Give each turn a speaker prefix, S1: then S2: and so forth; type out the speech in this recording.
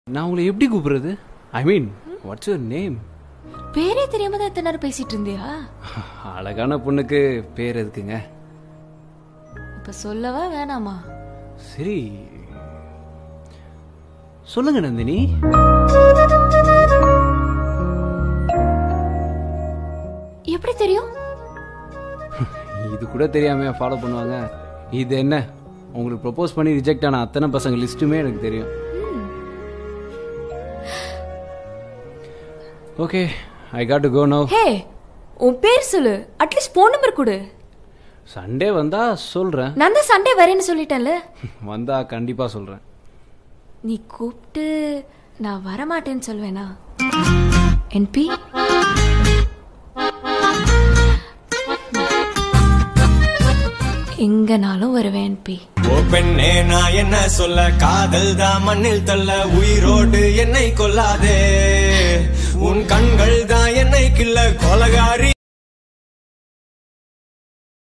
S1: நான் உங்களை எப்படி கூப்பிடுறது I mean what's your name
S2: பேரே தெரியாம தான் இத்தனை நேரம் பேசிட்டு இருந்தியா
S1: அழகான பொண்ணுக்கு பேர் எதுக்குங்க
S2: இப்ப சொல்லவா வேணாமா
S1: சரி சொல்லுங்க நந்தினி
S2: எப்படி தெரியும்
S1: இது கூட தெரியாம ஃபாலோ பண்ணுவாங்க இது என்ன உங்களுக்கு ப்ரொபோஸ் பண்ணி ரிஜெக்ட் ஆன அத்தனை பசங்க லிஸ்ட்டுமே எனக்கு தெரியும் okay I got to go no
S2: hey உன் பேர் சொல்லு அட்லீஸ்ட் போன் நம்பர் கொடு
S1: சண்டே வந்தா சொல்றேன்
S2: நான் தான் சண்டே வரேன்னு சொல்லிட்டேன்ல
S1: வந்தா கண்டிப்பா சொல்றேன்
S2: நீ கூப்பிட்டு நான் வரமாட்டேன்னு சொல்வேனா என்பி எங்கனாலும் வருவேன் என்பி
S3: ஓ பெண்ணே நான் என்ன சொல்ல காதல் தான் மண்ணில் தள்ள உயிரோடு என்னை கொல்லாதே உன் கண்கள் தான் என்னை கிள்ள கொலகாரி